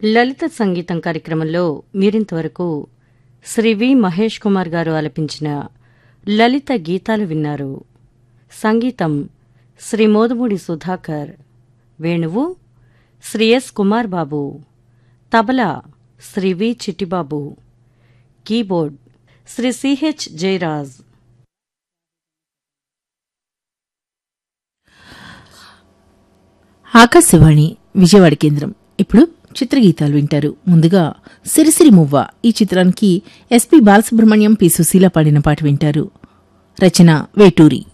లలిత సంగీతం కార్యక్రమంలో మీరింతవరకు శ్రీ వి మహేష్ కుమార్ గారు ఆలపించిన లలిత గీతాలు విన్నారు సంగీతం శ్రీ మోదుమూడి సుధాకర్ వేణువు Shri S Kumar Babu tabla Shri V Chittibabu keyboard Shri CH Jayaraj Akashvani Vijayawada కేంద్రం ఇప్పుడు చిత్రగీతాలు వింటారు ముందుగా సిరిసిరి మువ్వ ఈ చిత్రానికి ఎస్పి బాలసుబ్రహ్మణ్యం పి సుశీల పాడిన పాట వింటారు రచన వేటూరి